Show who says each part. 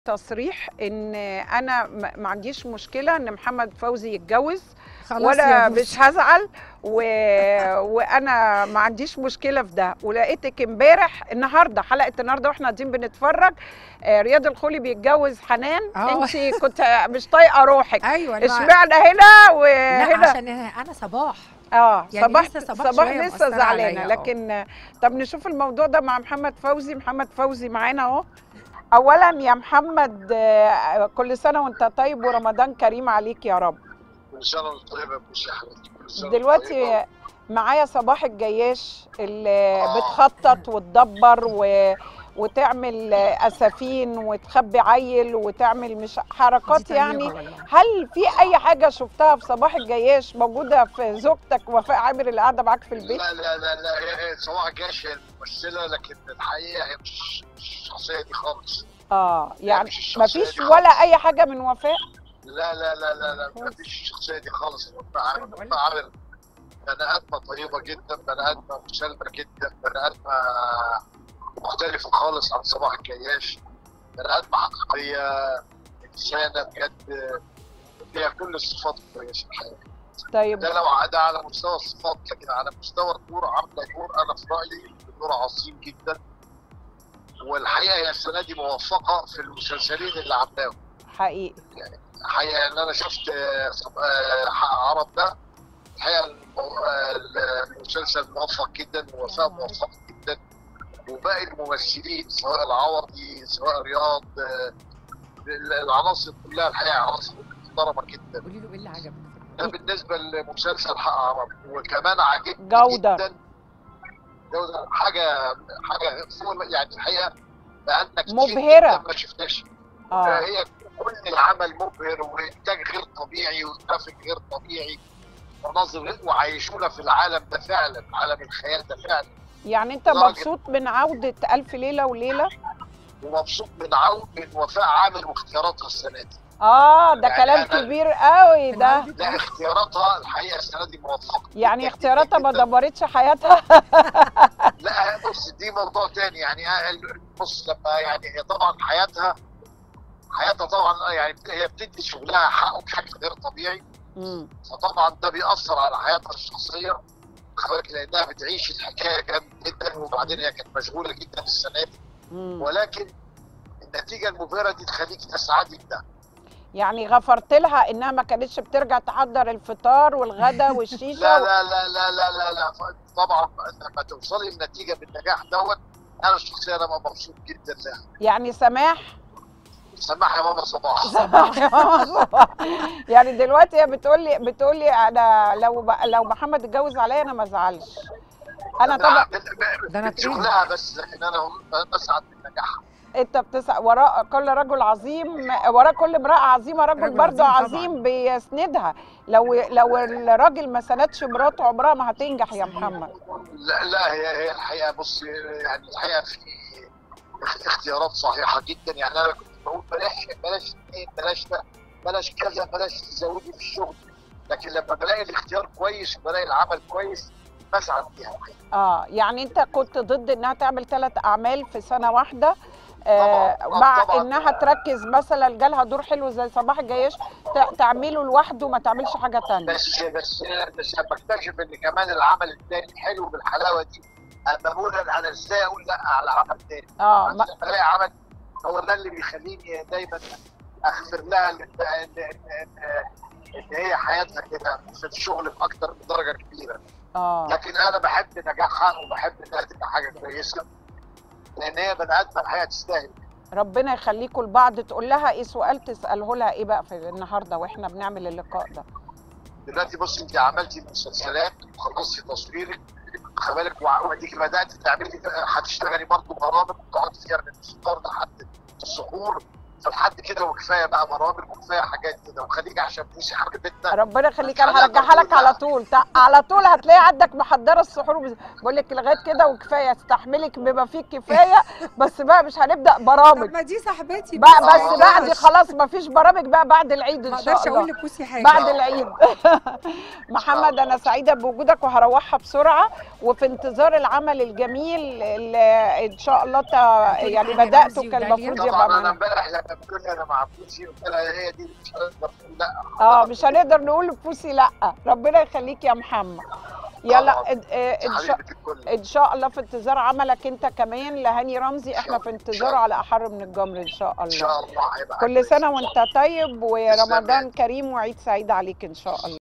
Speaker 1: تصريح ان انا ما ما عنديش مشكله ان محمد فوزي يتجوز
Speaker 2: خلاص
Speaker 1: ولا
Speaker 2: يا بوسي.
Speaker 1: مش هزعل و... وانا ما عنديش مشكله في ده ولقيتك امبارح النهارده حلقه النهارده واحنا قاعدين بنتفرج آه، رياض الخولي بيتجوز حنان
Speaker 2: آه.
Speaker 1: انت كنت مش طايقه روحك
Speaker 2: ايوه أنا-
Speaker 1: اشمعنى هنا
Speaker 2: لا
Speaker 1: وهنا
Speaker 2: عشان انا صباح
Speaker 1: اه
Speaker 2: يعني
Speaker 1: صباح
Speaker 2: لسه صباح
Speaker 1: صباح
Speaker 2: شوية
Speaker 1: لسه
Speaker 2: مأثرة
Speaker 1: زعلانه
Speaker 2: عليا، آه.
Speaker 1: لكن آه، طب نشوف الموضوع ده مع محمد فوزي محمد فوزي معانا اهو اولا يا محمد آه، كل سنه وانت طيب ورمضان كريم عليك يا رب
Speaker 3: كل سنه وانت طيبه يا بوسي يا حبيبتي كل سنة وأنت
Speaker 1: دلوقتي
Speaker 3: طيبة.
Speaker 1: معايا صباح الجياش اللي
Speaker 3: آه.
Speaker 1: بتخطط وتدبر و... وتعمل اسفين وتخبي عيل وتعمل مش حركات
Speaker 2: دي طيبة
Speaker 1: يعني
Speaker 2: والله.
Speaker 1: هل في اي حاجه شفتها في صباح الجياش موجوده في زوجتك وفاء عامر اللي قاعده معاك في البيت
Speaker 3: لا لا لا لا هي هي صباح جاش هي الممثله لكن الحقيقه هي مش مش الشخصيه دي خالص
Speaker 1: اه يعني
Speaker 3: مش الشخصية
Speaker 1: مفيش
Speaker 3: دي
Speaker 1: ولا
Speaker 3: خالص.
Speaker 1: اي حاجه من وفاء
Speaker 3: لا لا لا لا لا ما فيش الشخصيه دي خالص وفاء عامر وفاء عامر بني ادمه طيبه جدا بني ادمه مسالمه جدا بني ادمه مختلفه خالص عن صباح الجياش بني ادمه حقيقيه انسانه بجد فيها كل الصفات الكويسه الحقيقه
Speaker 1: طيب
Speaker 3: ده لو ده على مستوى الصفات لكن على مستوى الدور عامله دور انا في رايي دور عظيم جدا والحقيقه هي السنه دي موفقه في المسلسلين اللي عاملاهم
Speaker 1: حقيقي
Speaker 3: الحقيقه ان انا شفت آه، صب- آه، حق عرب ده الحقيقه المو- آه، المسلسل موفق جدا ووفاء موفق جدا وباقي الممثلين سواء العوضي سواء رياض آه، العناصر كلها الحقيقه عناصر محترمه جدا
Speaker 2: قولي له ايه اللي عجبك
Speaker 3: ده بالنسبه لمسلسل حق عرب وكمان عاجبني
Speaker 1: جودة.
Speaker 3: جدا جودة حاجه حاجه فوق يعني الحقيقه بقالنا كتير
Speaker 1: مبهرة.
Speaker 3: جداً ما شفناش
Speaker 1: اه
Speaker 3: هي كل العمل مبهر وانتاج غير طبيعي وجرافيك غير طبيعي مناظر غير وعايشونا في العالم ده فعلا عالم الخيال ده فعلا
Speaker 1: يعني انت
Speaker 3: درجة-
Speaker 1: مبسوط من عوده الف ليله وليله
Speaker 3: ومبسوط من عود من وفاء عامل واختياراتها السنه دي
Speaker 1: اه ده
Speaker 3: يعني
Speaker 1: كلام
Speaker 3: أنا-
Speaker 1: كبير قوي ده
Speaker 3: لا اختياراتها الحقيقه السنه دي موفقه
Speaker 1: يعني
Speaker 3: جداً
Speaker 1: اختياراتها ما
Speaker 3: جداً.
Speaker 1: دمرتش حياتها
Speaker 3: لا بص دي موضوع تاني يعني بص لما يعني هي طبعا حياتها حياتها طبعا يعني هي بتدي شغلها حقه بشكل غير طبيعي
Speaker 1: مم.
Speaker 3: فطبعا ده بيأثر على حياتها الشخصيه خلي لانها بتعيش الحكايه جامد جدا وبعدين هي كانت مشغوله جدا السنه دي
Speaker 1: مم.
Speaker 3: ولكن النتيجه المبهره دي تخليك تسعدي بده
Speaker 1: يعني غفرت لها انها ما كانتش بترجع تحضر الفطار والغدا والشيشه
Speaker 3: لا لا لا لا لا لا لا طبعا لما توصلي للنتيجه بالنجاح دوت انا شخصيا انا مبسوط جدا لها
Speaker 1: يعني سماح
Speaker 3: سماح يا ماما صباح
Speaker 1: يعني دلوقتي هي بتقول لي بتقول لي انا لو ب- لو محمد اتجوز عليا انا ما ازعلش انا طبعا
Speaker 2: ده أنا
Speaker 3: ده شغلها بس لكن انا بسعد من نجاحها
Speaker 1: انت بتسأل وراء كل رجل عظيم وراء كل امرأة عظيمة رجل
Speaker 2: رجل
Speaker 1: برضه
Speaker 2: عظيم
Speaker 1: عظيم بيسندها لو لو الراجل ما سندش مراته عمرها ما هتنجح يا
Speaker 2: صحيح.
Speaker 1: محمد
Speaker 3: لا لا هي هي الحقيقه بص يعني الحقيقه في اخ- اختيارات صحيحه جدا يعني انا كنت بقول بلاش بلاش اثنين بلاش ده بلاش كذا بلاش تزودي في الشغل لكن لما بلاقي الاختيار كويس وبلاقي العمل كويس بسعد بيها الحقيقه
Speaker 1: اه يعني انت كنت ضد انها تعمل ثلاث اعمال في سنة واحدة آه
Speaker 3: طبعاً،
Speaker 1: مع
Speaker 3: طبعاً.
Speaker 1: انها تركز مثلا جالها دور حلو زي صباح الجيش ت- تعمله لوحده ما تعملش حاجة تانية
Speaker 3: بس بس بس لما اكتشف ان كمان العمل الثاني حلو بالحلاوه دي اما بقول انا أنا ازاي اقول لا على عمل ثاني
Speaker 1: اه ما
Speaker 3: عشان الاقي عمل هو ده اللي بيخليني دايما اغفر لها ان ان ان, إن هي حياتها كده في الشغل باكتر من درجه كبيره
Speaker 1: اه
Speaker 3: لكن انا بحب نجاحها وبحب انها تبقى حاجه كويسه لان هي بني ادم الحقيقه تستاهل
Speaker 1: ربنا يخليكم لبعض تقول لها ايه سؤال تساله لها ايه بقى في النهارده واحنا بنعمل اللقاء ده
Speaker 3: دلوقتي بص انت عملتي مسلسلات وخلصتي تصويرك خلي بالك وع- واديكي بدات تعملي هتشتغلي برضه برامج وتقعدي فيها من الفطار لحد السحور فلحد كده وكفايه بقى برامج وكفايه حاجات كده وخليكي عشان بوسي حبيبتنا
Speaker 1: ربنا يخليك انا
Speaker 3: خليها
Speaker 1: هرجعها لك
Speaker 3: موجودة.
Speaker 1: على طول تع- على طول هتلاقي عندك محضره السحور وبز- بقول لك لغايه كده وكفايه استحملك بما فيه كفايه بس بقى مش هنبدا
Speaker 2: طب
Speaker 1: برامج
Speaker 2: ما دي صاحبتي
Speaker 1: بقى
Speaker 2: بس
Speaker 1: بس بعد خلاص ما فيش برامج بقى بعد العيد
Speaker 2: ما
Speaker 1: ان شاء
Speaker 2: اقدرش اقول
Speaker 1: الله
Speaker 2: لبوسي حاجه
Speaker 1: بعد العيد محمد انا سعيده بوجودك وهروحها بسرعه وفي انتظار العمل الجميل اللي ان شاء الله تا- يعني
Speaker 2: حاجة
Speaker 1: بداته
Speaker 2: رمزي
Speaker 1: كان
Speaker 2: وداليا.
Speaker 1: المفروض يبقى
Speaker 3: طبعا انا
Speaker 1: معانا
Speaker 3: امبارح لما بتقول لي انا مع فلوسي قلت لها هي دي مش هنقدر نقول لا
Speaker 1: اه مش هنقدر نقول لبوسي لا ربنا يخليك يا محمد يلا
Speaker 3: آه.
Speaker 1: إد- آه،
Speaker 3: يا
Speaker 1: ان شاء
Speaker 3: حبيبه الكل
Speaker 1: ان شاء الله في انتظار عملك انت كمان لهاني رمزي احنا في انتظاره على احر من الجمر ان شاء
Speaker 3: ان شاء
Speaker 1: الله
Speaker 3: الله هيبقى
Speaker 1: كل
Speaker 3: كويس
Speaker 1: سنه
Speaker 3: إن شاء
Speaker 1: وانت طيب
Speaker 3: تسلم يا
Speaker 1: ورمضان كريم وعيد سعيد عليك ان شاء الله